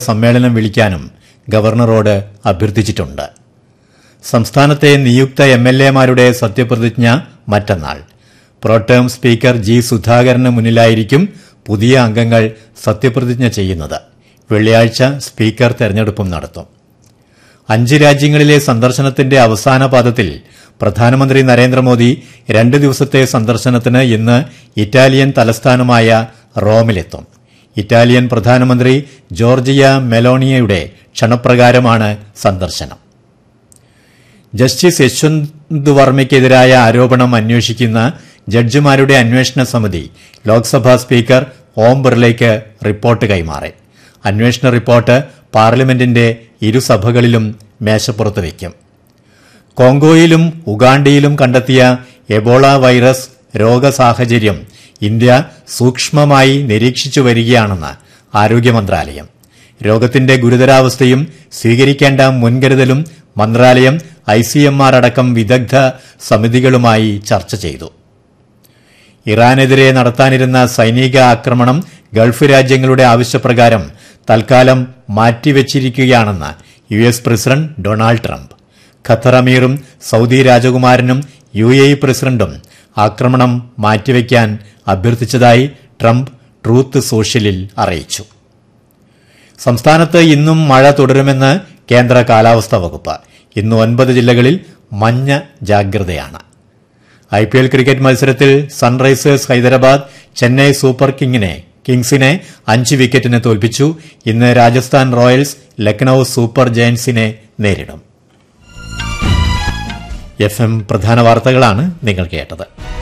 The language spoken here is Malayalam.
സമ്മേളനം വിളിക്കാനും ഗവർണറോട് അഭ്യർത്ഥിച്ചിട്ടുണ്ട് സംസ്ഥാനത്തെ നിയുക്ത എം എൽ എമാരുടെ സത്യപ്രതിജ്ഞ മറ്റന്നാൾ പ്രോട്ടേം സ്പീക്കർ ജി സുധാകരന് മുന്നിലായിരിക്കും പുതിയ അംഗങ്ങൾ സത്യപ്രതിജ്ഞ ചെയ്യുന്നത് വെള്ളിയാഴ്ച സ്പീക്കർ തെരഞ്ഞെടുപ്പും നടത്തും അഞ്ച് രാജ്യങ്ങളിലെ സന്ദർശനത്തിന്റെ അവസാന പാദത്തിൽ പ്രധാനമന്ത്രി നരേന്ദ്രമോദി രണ്ട് ദിവസത്തെ സന്ദർശനത്തിന് ഇന്ന് ഇറ്റാലിയൻ തലസ്ഥാനമായ റോമിലെത്തും ഇറ്റാലിയൻ പ്രധാനമന്ത്രി ജോർജിയ മെലോണിയയുടെ ക്ഷണപ്രകാരമാണ് സന്ദർശനം ജസ്റ്റിസ് യശ്വന്ത് വർമ്മയ്ക്കെതിരായ ആരോപണം അന്വേഷിക്കുന്ന ജഡ്ജിമാരുടെ അന്വേഷണ സമിതി ലോക്സഭാ സ്പീക്കർ ഓം ബിർളയ്ക്ക് റിപ്പോർട്ട് കൈമാറി അന്വേഷണ റിപ്പോർട്ട് പാർലമെന്റിന്റെ ഇരുസഭകളിലും മേശപ്പുറത്ത് വയ്ക്കും കോങ്കോയിലും ഉഗാണ്ടയിലും കണ്ടെത്തിയ എബോള വൈറസ് രോഗസാഹചര്യം ഇന്ത്യ സൂക്ഷ്മമായി നിരീക്ഷിച്ചു വരികയാണെന്ന് ആരോഗ്യ മന്ത്രാലയം രോഗത്തിന്റെ ഗുരുതരാവസ്ഥയും സ്വീകരിക്കേണ്ട മുൻകരുതലും മന്ത്രാലയം ഐസിഎംആർ അടക്കം വിദഗ്ധ സമിതികളുമായി ചർച്ച ചെയ്തു ഇറാനെതിരെ നടത്താനിരുന്ന സൈനിക ആക്രമണം ഗൾഫ് രാജ്യങ്ങളുടെ ആവശ്യപ്രകാരം തൽക്കാലം മാറ്റിവെച്ചിരിക്കുകയാണെന്ന് U S president Donald Trump Qatar അമീറും സൌദി രാജകുമാരനും യു എ ഇ പ്രസിഡന്റും ആക്രമണം മാറ്റിവെക്കാൻ അഭ്യർത്ഥിച്ചതായി ട്രംപ് ട്രൂത്ത് സോഷ്യലിൽ അറിയിച്ചു സംസ്ഥാനത്ത് ഇന്നും മഴ തുടരുമെന്ന് കേന്ദ്ര കാലാവസ്ഥാ വകുപ്പ് ഇന്ന് ഒൻപത് ജില്ലകളിൽ മഞ്ഞ ജാഗ്രതയാണ് ഐ പി എൽ ക്രിക്കറ്റ് മത്സരത്തിൽ സൺറൈസേഴ്സ് ഹൈദരാബാദ് ചെന്നൈ സൂപ്പർ കിങ്ങിനെ കിങ്സിനെ അഞ്ച് വിക്കറ്റിന് തോൽപ്പിച്ചു ഇന്ന് രാജസ്ഥാൻ റോയൽസ് ലക്നൌ സൂപ്പർ ജയന്റ്സിനെ നേരിടും എഫ് എം പ്രധാന വാർത്തകളാണ് നിങ്ങൾ കേട്ടത്